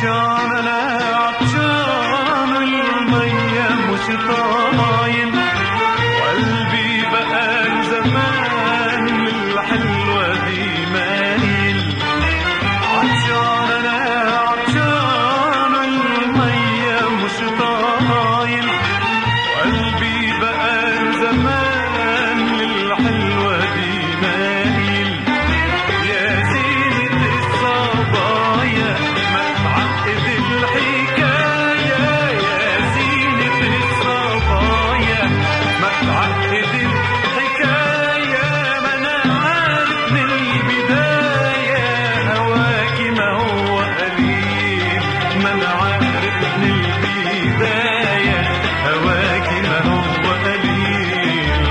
عطشان انا عطشان المية مش طايل وقلبي بقى زمان للحلوة دي مايل عطشان انا عطشان المية مش طايل وقلبي بقى زمان للحلوة دي مايل يا زينة الصبايا ما تعقد الحكاية يا زينة الصبايا ما تعقد الحكاية ما أنا عارف من البداية هواكي ما هو قليل ما أنا عارف من البداية هواكي ما هو قليل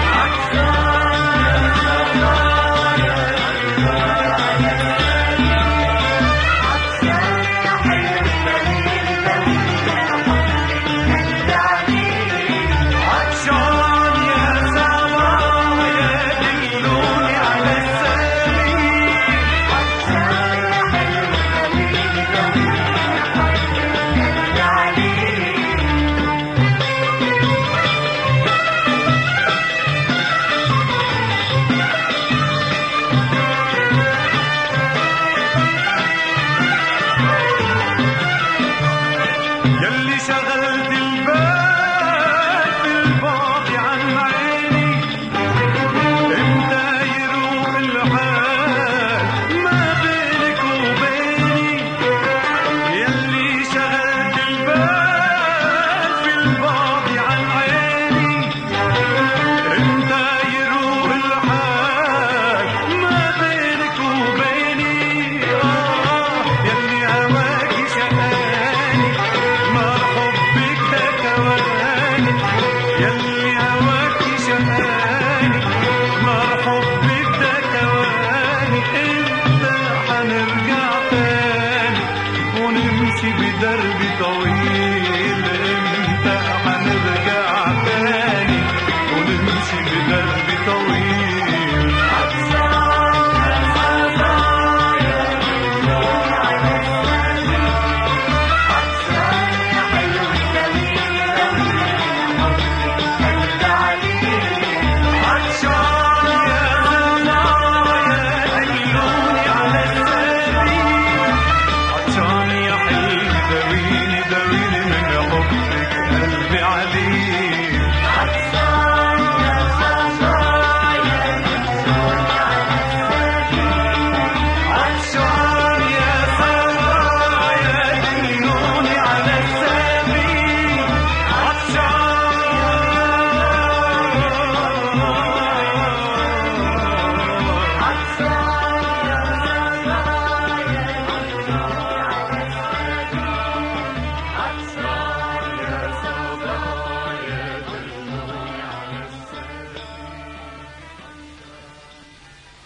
عطشان يا صبايا دلوني على السبيل يلي شغلت البال في البعد عن عيني امتى يروح الحال ما بينك وبيني يلي شغلت البال في البعد عن عيني امتى يروح الحال ما بينك وبيني اه يلي هواكي شقاني ما حبك ده كواني يلي هواكي شقاني ما حبك ده كواني امتى حنرجع تاني ونمشي بدرب طويل امتى حنرجع تاني ونمشي بدرب طويل